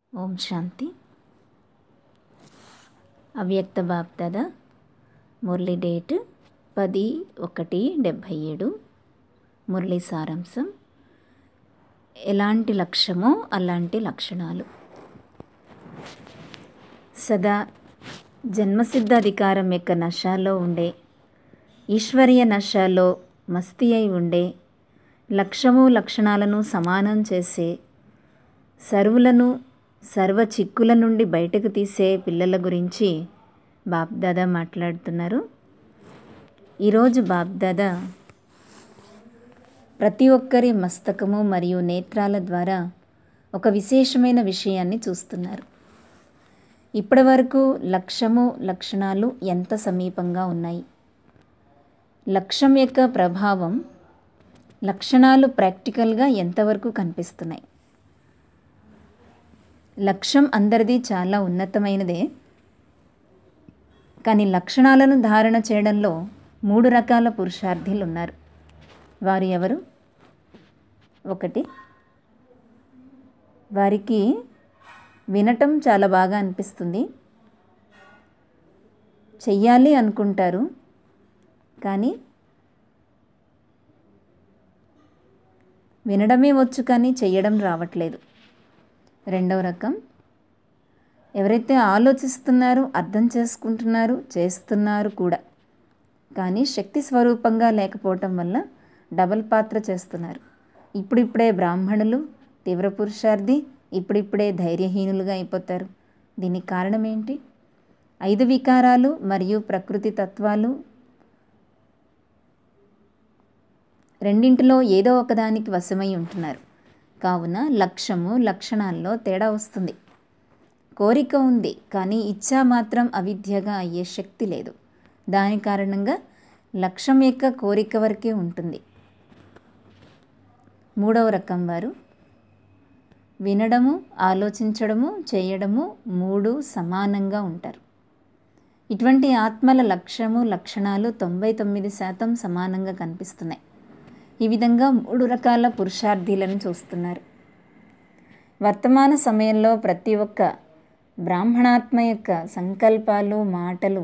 ఓం శాంతి అవ్యక్త బాప్దాద మురళి డేట్ పది ఒకటి డెబ్భై ఏడు మురళి సారాంశం ఎలాంటి లక్ష్యమో అలాంటి లక్షణాలు సదా జన్మసిద్ధ అధికారం యొక్క నశాలో ఉండే ఈశ్వరీయ నశాలో మస్తీ అయి ఉండే లక్ష్యము లక్షణాలను సమానం చేసే సర్వులను సర్వ చిక్కుల నుండి బయటకు తీసే పిల్లల గురించి బాప్దాదా మాట్లాడుతున్నారు ఈరోజు బాప్దాదా ప్రతి ఒక్కరి మస్తకము మరియు నేత్రాల ద్వారా ఒక విశేషమైన విషయాన్ని చూస్తున్నారు ఇప్పటి వరకు లక్ష్యము లక్షణాలు ఎంత సమీపంగా ఉన్నాయి లక్ష్యం యొక్క ప్రభావం లక్షణాలు ప్రాక్టికల్గా ఎంతవరకు కనిపిస్తున్నాయి లక్ష్యం అందరిది చాలా ఉన్నతమైనదే కానీ లక్షణాలను ధారణ చేయడంలో మూడు రకాల పురుషార్థులు ఉన్నారు వారు ఎవరు ఒకటి వారికి వినటం చాలా బాగా అనిపిస్తుంది చెయ్యాలి అనుకుంటారు కానీ వినడమే వచ్చు కానీ చెయ్యడం రావట్లేదు రెండవ రకం ఎవరైతే ఆలోచిస్తున్నారో అర్థం చేసుకుంటున్నారు చేస్తున్నారు కూడా కానీ శక్తి స్వరూపంగా లేకపోవటం వల్ల డబల్ పాత్ర చేస్తున్నారు ఇప్పుడిప్పుడే బ్రాహ్మణులు తీవ్ర పురుషార్థి ఇప్పుడిప్పుడే ధైర్యహీనులుగా అయిపోతారు దీనికి కారణం ఏంటి ఐదు వికారాలు మరియు ప్రకృతి తత్వాలు రెండింటిలో ఏదో ఒకదానికి వశమై ఉంటున్నారు కావున లక్ష్యము లక్షణాల్లో తేడా వస్తుంది కోరిక ఉంది కానీ ఇచ్చా మాత్రం అవిద్యగా అయ్యే శక్తి లేదు దాని కారణంగా లక్ష్యం యొక్క కోరిక వరకే ఉంటుంది మూడవ రకం వారు వినడము ఆలోచించడము చేయడము మూడు సమానంగా ఉంటారు ఇటువంటి ఆత్మల లక్ష్యము లక్షణాలు తొంభై తొమ్మిది శాతం సమానంగా కనిపిస్తున్నాయి ఈ విధంగా మూడు రకాల పురుషార్థులను చూస్తున్నారు వర్తమాన సమయంలో ప్రతి ఒక్క బ్రాహ్మణాత్మ యొక్క సంకల్పాలు మాటలు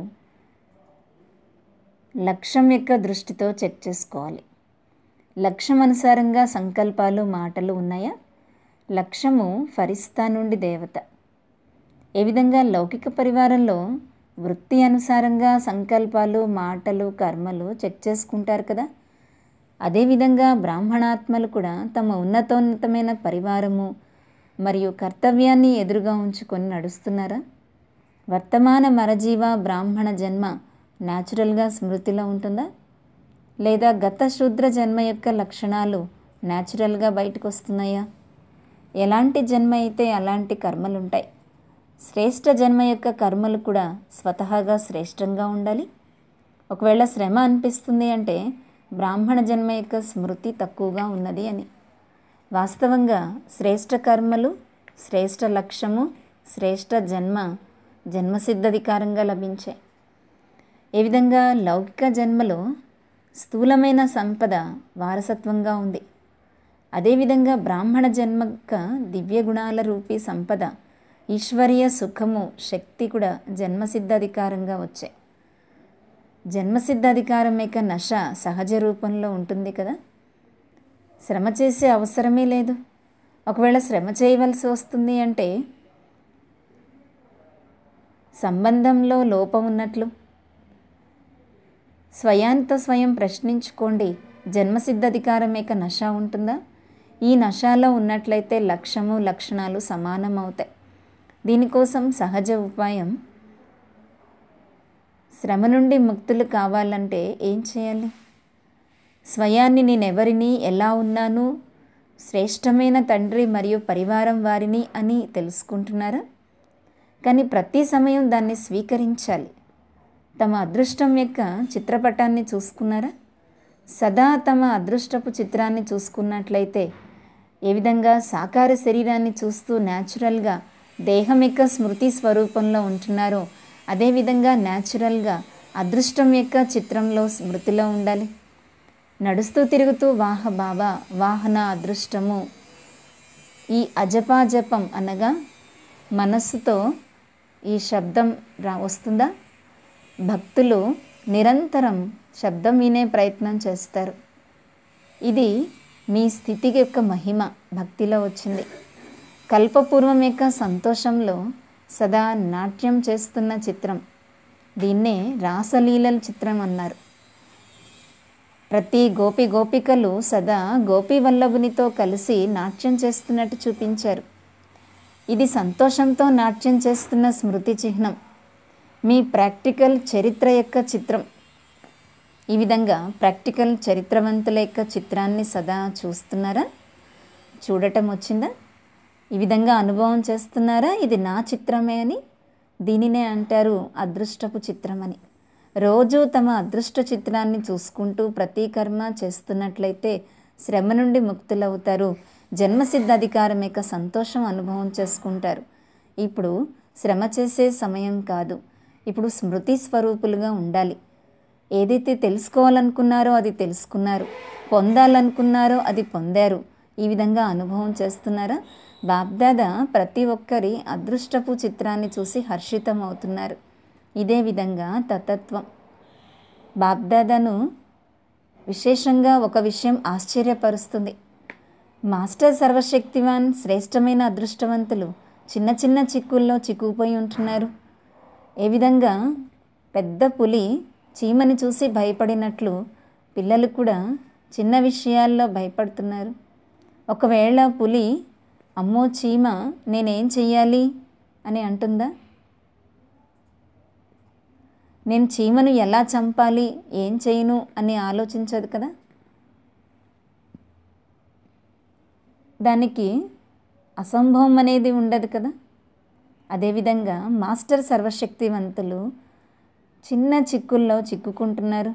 లక్ష్యం యొక్క దృష్టితో చెక్ చేసుకోవాలి లక్ష్యం అనుసారంగా సంకల్పాలు మాటలు ఉన్నాయా లక్ష్యము ఫరిస్తా నుండి దేవత ఏ విధంగా లౌకిక పరివారంలో వృత్తి అనుసారంగా సంకల్పాలు మాటలు కర్మలు చెక్ చేసుకుంటారు కదా అదేవిధంగా బ్రాహ్మణాత్మలు కూడా తమ ఉన్నతోన్నతమైన పరివారము మరియు కర్తవ్యాన్ని ఎదురుగా ఉంచుకొని నడుస్తున్నారా వర్తమాన మరజీవ బ్రాహ్మణ జన్మ న్యాచురల్గా స్మృతిలో ఉంటుందా లేదా గత శూద్ర జన్మ యొక్క లక్షణాలు న్యాచురల్గా బయటకు వస్తున్నాయా ఎలాంటి జన్మ అయితే అలాంటి కర్మలు ఉంటాయి శ్రేష్ఠ జన్మ యొక్క కర్మలు కూడా స్వతహాగా శ్రేష్టంగా ఉండాలి ఒకవేళ శ్రమ అనిపిస్తుంది అంటే బ్రాహ్మణ జన్మ యొక్క స్మృతి తక్కువగా ఉన్నది అని వాస్తవంగా శ్రేష్ఠ కర్మలు శ్రేష్ఠ లక్ష్యము శ్రేష్ఠ జన్మ జన్మసిద్ధాధికారంగా లభించాయి ఏ విధంగా లౌకిక జన్మలో స్థూలమైన సంపద వారసత్వంగా ఉంది అదేవిధంగా బ్రాహ్మణ జన్మక దివ్య గుణాల రూపీ సంపద ఈశ్వరీయ సుఖము శక్తి కూడా జన్మసిద్ధాధికారంగా వచ్చాయి జన్మసిద్ధాధికారం యొక్క నశ సహజ రూపంలో ఉంటుంది కదా శ్రమ చేసే అవసరమే లేదు ఒకవేళ శ్రమ చేయవలసి వస్తుంది అంటే సంబంధంలో లోపం ఉన్నట్లు స్వయాంత స్వయం ప్రశ్నించుకోండి జన్మసిద్ధాధికారం యొక్క నశ ఉంటుందా ఈ నశాలో ఉన్నట్లయితే లక్ష్యము లక్షణాలు సమానం అవుతాయి దీనికోసం సహజ ఉపాయం శ్రమ నుండి ముక్తులు కావాలంటే ఏం చేయాలి స్వయాన్ని నేనెవరిని ఎలా ఉన్నాను శ్రేష్టమైన తండ్రి మరియు పరివారం వారిని అని తెలుసుకుంటున్నారా కానీ ప్రతి సమయం దాన్ని స్వీకరించాలి తమ అదృష్టం యొక్క చిత్రపటాన్ని చూసుకున్నారా సదా తమ అదృష్టపు చిత్రాన్ని చూసుకున్నట్లయితే ఏ విధంగా సాకార శరీరాన్ని చూస్తూ న్యాచురల్గా దేహం యొక్క స్మృతి స్వరూపంలో ఉంటున్నారో అదేవిధంగా న్యాచురల్గా అదృష్టం యొక్క చిత్రంలో స్మృతిలో ఉండాలి నడుస్తూ తిరుగుతూ వాహ బాబా వాహన అదృష్టము ఈ అజపాజపం అనగా మనస్సుతో ఈ శబ్దం రా వస్తుందా భక్తులు నిరంతరం శబ్దం వినే ప్రయత్నం చేస్తారు ఇది మీ స్థితికి యొక్క మహిమ భక్తిలో వచ్చింది కల్పపూర్వం యొక్క సంతోషంలో సదా నాట్యం చేస్తున్న చిత్రం దీన్నే రాసలీలల చిత్రం అన్నారు ప్రతి గోపి గోపికలు సదా గోపీ వల్లభునితో కలిసి నాట్యం చేస్తున్నట్టు చూపించారు ఇది సంతోషంతో నాట్యం చేస్తున్న స్మృతి చిహ్నం మీ ప్రాక్టికల్ చరిత్ర యొక్క చిత్రం ఈ విధంగా ప్రాక్టికల్ చరిత్రవంతుల యొక్క చిత్రాన్ని సదా చూస్తున్నారా చూడటం వచ్చిందా ఈ విధంగా అనుభవం చేస్తున్నారా ఇది నా చిత్రమే అని దీనినే అంటారు అదృష్టపు చిత్రం అని రోజు తమ అదృష్ట చిత్రాన్ని చూసుకుంటూ ప్రతి కర్మ చేస్తున్నట్లయితే శ్రమ నుండి ముక్తులవుతారు జన్మసిద్ధ అధికారం యొక్క సంతోషం అనుభవం చేసుకుంటారు ఇప్పుడు శ్రమ చేసే సమయం కాదు ఇప్పుడు స్మృతి స్వరూపులుగా ఉండాలి ఏదైతే తెలుసుకోవాలనుకున్నారో అది తెలుసుకున్నారు పొందాలనుకున్నారో అది పొందారు ఈ విధంగా అనుభవం చేస్తున్నారా బాబ్దాదా ప్రతి ఒక్కరి అదృష్టపు చిత్రాన్ని చూసి హర్షితం అవుతున్నారు ఇదే విధంగా తతత్వం బాబ్దాదాను విశేషంగా ఒక విషయం ఆశ్చర్యపరుస్తుంది మాస్టర్ సర్వశక్తివాన్ శ్రేష్టమైన అదృష్టవంతులు చిన్న చిన్న చిక్కుల్లో చిక్కుకుపోయి ఉంటున్నారు ఏ విధంగా పెద్ద పులి చీమని చూసి భయపడినట్లు పిల్లలు కూడా చిన్న విషయాల్లో భయపడుతున్నారు ఒకవేళ పులి అమ్మో చీమ నేనేం చెయ్యాలి అని అంటుందా నేను చీమను ఎలా చంపాలి ఏం చేయను అని ఆలోచించదు కదా దానికి అసంభవం అనేది ఉండదు కదా అదేవిధంగా మాస్టర్ సర్వశక్తివంతులు చిన్న చిక్కుల్లో చిక్కుకుంటున్నారు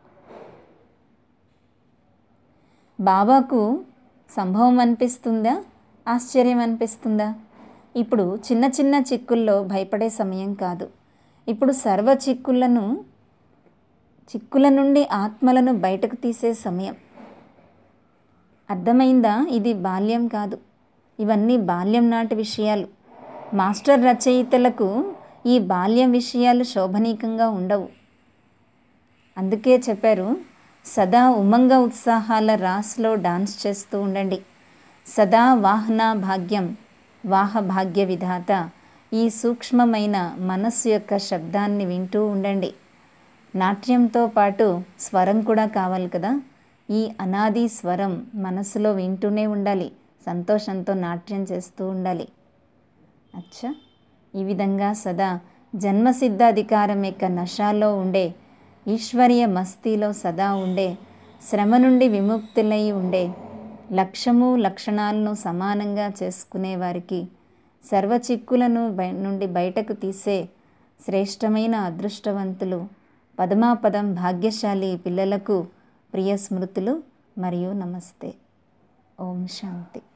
బాబాకు సంభవం అనిపిస్తుందా ఆశ్చర్యం అనిపిస్తుందా ఇప్పుడు చిన్న చిన్న చిక్కుల్లో భయపడే సమయం కాదు ఇప్పుడు సర్వ చిక్కులను చిక్కుల నుండి ఆత్మలను బయటకు తీసే సమయం అర్థమైందా ఇది బాల్యం కాదు ఇవన్నీ బాల్యం నాటి విషయాలు మాస్టర్ రచయితలకు ఈ బాల్యం విషయాలు శోభనీకంగా ఉండవు అందుకే చెప్పారు సదా ఉమంగ ఉత్సాహాల రాస్లో డాన్స్ చేస్తూ ఉండండి సదా వాహన భాగ్యం వాహ భాగ్య విధాత ఈ సూక్ష్మమైన మనస్సు యొక్క శబ్దాన్ని వింటూ ఉండండి నాట్యంతో పాటు స్వరం కూడా కావాలి కదా ఈ అనాది స్వరం మనసులో వింటూనే ఉండాలి సంతోషంతో నాట్యం చేస్తూ ఉండాలి అచ్చా ఈ విధంగా సదా జన్మసిద్ధ అధికారం యొక్క నషాలో ఉండే ఈశ్వర్య మస్తీలో సదా ఉండే శ్రమ నుండి విముక్తులై ఉండే లక్ష్యము లక్షణాలను సమానంగా చేసుకునే వారికి సర్వ చిక్కులను బయ నుండి బయటకు తీసే శ్రేష్టమైన అదృష్టవంతులు పదమాపదం భాగ్యశాలి పిల్లలకు ప్రియ స్మృతులు మరియు నమస్తే ఓం శాంతి